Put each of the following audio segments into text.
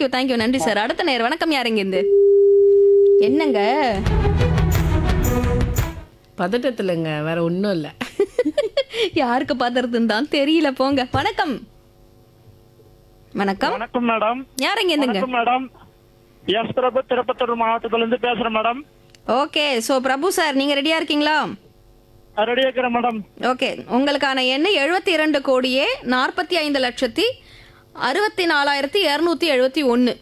Thank you thank you நன்றி sir அடுத்த நேரம் வணக்கம் யாருங்க இருந்து என்னங்க பதட்டத்துலங்க வேற ஒண்ணும் இல்ல யாருக்கு பாத்துறதுன்னு தான் தெரியல போங்க வணக்கம் வணக்கம் வணக்கம் மேடம் யாருங்க இருந்துங்க வணக்கம் மேடம் எஸ் பிரபு திருப்பத்தூர் மாவட்டத்துல இருந்து பேசுறேன் madam okay so Prabhu sir நீங்க ரெடியா இருக்கீங்களா ரெடியா இருக்கிறேன் மேடம் ஓகே உங்களுக்கான எண் எழுபத்தி இரண்டு கோடியே நாற்பத்தி ஐந்து லட்சத்தி அறுபத்தி நாலாயிரத்தி இருநூத்தி எழுபத்தி ஒன்னு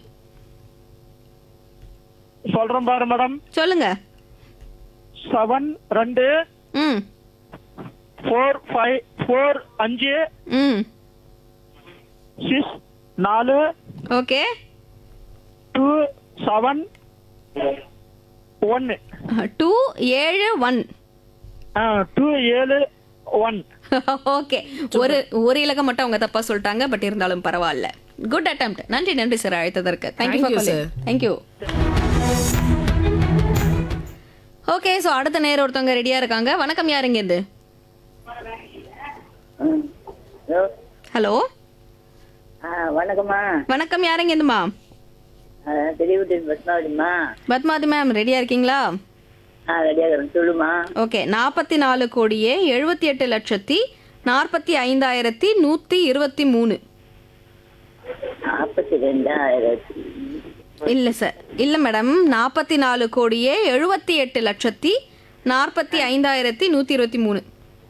சொல்றேன் பாரு மேடம் சொல்லுங்க செவன் ரெண்டு ம் ஃபோர் ஃபைவ் ஃபோர் அஞ்சு ம் சிக்ஸ் நாலு ஓகே டூ செவன் ஒன்னு டூ ஏழு ஒன் டூ ஏழு ஒன் ஓகே ஒரு ஒரு இலக்கம் மட்டும் அவங்க தப்பா சொல்லிட்டாங்க பட் இருந்தாலும் பரவாயில்ல குட் அட்டெம்ட் நன்றி நன்றி சார் அழைத்ததற்கு thank you Thank you, for sir. Thank you okay so அடுத்த நேரம் ஒருத்தவங்க ரெடியா இருக்காங்க வணக்கம் யாருங்க இது ஹலோ ஆ வணக்கம்மா வணக்கம் யாருங்க இதுமா ஆ, தெளிவுட்டு பத்மாவதிம்மா பத்மாவதி மேம் ரெடியா இருக்கீங்களா ஆ ரெடியாக இருக்கிறேன் சொல்லுமா ஓகே நாற்பத்தி நாலு கோடியே எழுபத்தி எட்டு லட்சத்தி நாற்பத்தி ஐந்தாயிரத்தி நூத்தி இருபத்தி மூணு நாற்பத்தி ரெண்டாயிரத்தி இல்ல சார் இல்ல மேடம் நாற்பத்தி நாலு கோடியே எழுபத்தி எட்டு லட்சத்தி நாற்பத்தி ஐந்தாயிரத்தி நூத்தி இருபத்தி மூணு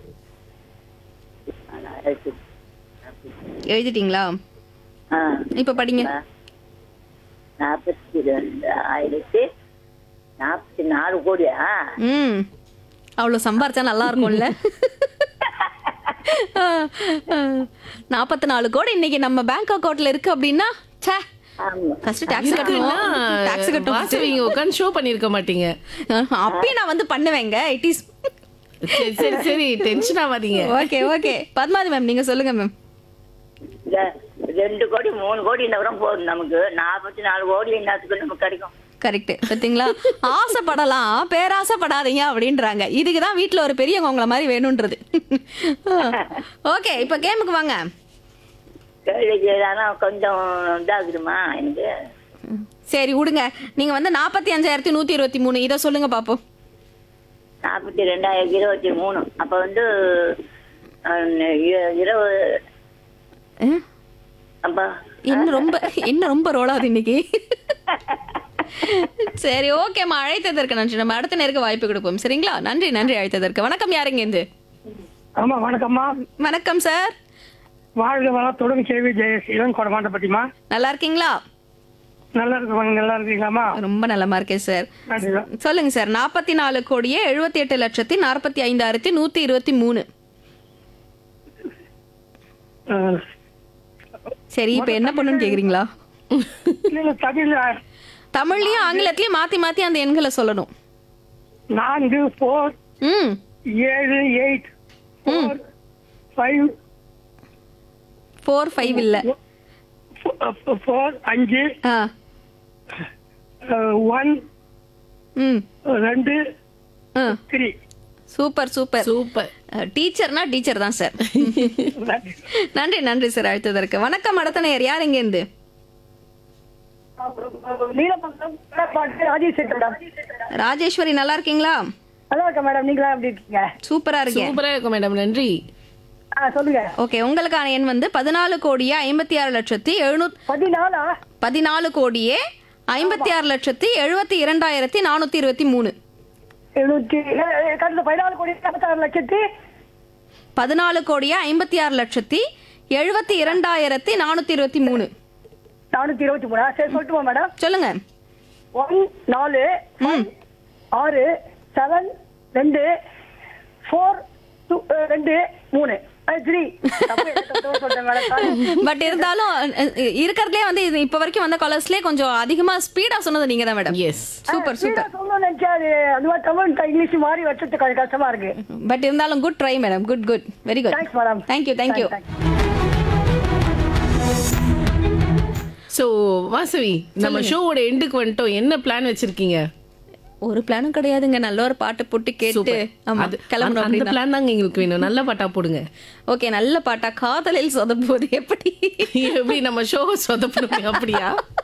நாலாயிரத்தி எழுதிட்டீங்களா ஆ இப்ப படிங்க நாற்பத்தி ரெண்டாயிரத்தி நாற்பத்தி நாலு கோடியா ம் அவ்வளவு சம்பாரிச்சா நல்லா இருக்கும்ல நாற்பத்தி நாலு கோடி இன்னைக்கு நம்ம பேங்க் அக்கவுண்ட்ல இருக்கு அப்படின்னா ச்சே ஆமா ஃபர்ஸ்ட் டாக்ஸ் கட்டணும் டாக்ஸ் கட்டணும் வாசவிங்க உட்காந்து ஷோ பண்ணிருக்க மாட்டீங்க அப்பயும் நான் வந்து பண்ணுவேங்க இட் இஸ் சரி சரி சரி டென்ஷன் ஆகாதீங்க ஓகே ஓகே பத்மாவதி மேம் நீங்க சொல்லுங்க மேம் இந்த ரெண்டு கோடி மூணு கோடி இந்த கூட போதும் நமக்கு நாற்பத்தி நாலு கோடி என்னத்துக்கு நமக்கு கிடைக்கும் கரெக்ட் பாத்தீங்களா ஆசைப்படலாம் பேராசைப்படாதீங்க அப்படின்றாங்க இதுக்கு தான் வீட்டில் ஒரு பெரியவங்க உங்களை மாதிரி வேணுன்றது ஓகே இப்போ கேமுக்கு வாங்க கேள்விக்கு ஆனால் கொஞ்சம் இதாகுதுமா எனக்கு சரி விடுங்க நீங்க வந்து நாற்பத்தி அஞ்சாயிரத்தி நூத்தி இருபத்தி மூணு இதை சொல்லுங்க பாப்போம் நாற்பத்தி ரெண்டாயிரத்தி இருபத்தி மூணு அப்போ வந்து ஆ, இ- இருபது அஹ், அப்பா என்ன ரொம்ப என்ன ரொம்ப ரோலாது இன்னைக்கு சரி ஓகேம்மா அழைத்ததற்கு நன்றி நம்ம அடுத்த நேருக்கு வாய்ப்பு கொடுப்போம் சரிங்களா நன்றி நன்றி அழைத்ததற்கு வணக்கம் யாருங்க இருந்து ஆமா வணக்கம்மா வணக்கம் சார் வாழ்க வளத்துடன் கேவி ஜெயஸ் இளம் கொடமாட்டப்பட்டிமா நல்லா இருக்கீங்களா நல்லா இருக்குவாங்க நல்லா இருக்கீங்களாமா ரொம்ப நல்லமா இருக்கேன் சார் நன்றி சொல்லுங்க சார் நாற்பத்தி நாலு கோடியே எழுபத்தி எட்டு லட்சத்தி நாற்பத்தி ஐந்தாயிரத்தி நூத்தி இருபத்தி மூணு அஹ், சரி இப்ப என்ன பண்ணுன்னு கேக்குறீங்களா இல்ல, இல்ல, தமிழ்ல தமிழ்லயும் ஆங்கிலத்திலயும் மாத்தி மாத்தி அந்த எண்களை சொல்லணும் நான்கு போர் ம் ஏழு eight four five four five இல்ல ஃபோர் அஞ்சு ஆ ஒன் ம் ரெண்டு ஆ த்ரீ சூப்பர் சூப்பர் சூப்பர் டீச்சர்னா டீச்சர் தான் சார் நன்றி நன்றி சார் அழைத்ததற்கு வணக்கம் அடுத்த நேர் யார் இங்க இருந்து ராஜேஷ் மேடம் ராஜேஸ்வரி நல்லா இருக்கீங்களா நல்லா இருக்கேன் மேடம் நீங்களா எப்படி இருக்கீங்க சூப்பரா இருக்கேன் சூப்பரா இருக்கும் மேடம் நன்றி ஆ சொல்லுங்க ஓகே உங்களுக்கான எண் வந்து பதினாலு கோடியே ஐம்பத்தி ஆறு லட்சத்தி எழுநூத் பதினாலா பதினாலு கோடியே ஐம்பத்தி ஆறு லட்சத்தி எழுபத்தி இரண்டாயிரத்தி நானூத்தி இருபத்தி மூணு எழுநூத்தி கடந்த பதினாலு கோடி இருபத்தாறு லட்சத்தி பதினாலு கோடியே ஐம்பத்தி ஆறு லட்சத்தி எழுபத்தி இரண்டாயிரத்தி நானூத்தி இருபத்தி மூணு நானூத்தி இருபத்தி மூணா சரி சொல்லட்டுமா மேடம் சொல்லுங்க ஒன் நாலு ம் ஆறு செவன் ரெண்டு ஃபோர் டூ ரெண்டு மூணு த்ரீ சொல்றேன் மேடம் பட் இருந்தாலும் அஹ், இருக்கறதுலயே வந்து இது இப்ப வரைக்கும் வந்த காலர்ஸ்லயே கொஞ்சம் அதிகமா ஸ்பீடா சொன்னது நீங்க தான் மேடம் எஸ் சூப்பர் சூப்பர் சொல்லணும்னு நினைச்சா அது அந்த மாதிரி தமிழ் இங்கிலீஷ் மாறி வச்சது கொஞ்சம் கஷ்டமா இருக்கு பட் இருந்தாலும் good try madam good good very good thanks madam thank you thank you so Vasavi நம்ம ஷோவோட எண்டுக்கு வந்துட்டோம் என்ன பிளான் வச்சிருக்கீங்க ஒரு பிளானும் கிடையாதுங்க நல்ல ஒரு பாட்டு போட்டு கேட்டு சூப்பர் ஆமா அது கிளம்பணும் அந்த அப்படின்னா பிளான் தாங்க எங்களுக்கு வேணும் நல்ல பாட்டா போடுங்க ஓகே நல்ல பாட்டா காதலில் சொதப்புவது எப்படி எப்படி நம்ம ஷோ சொதப்பணும் அப்படியா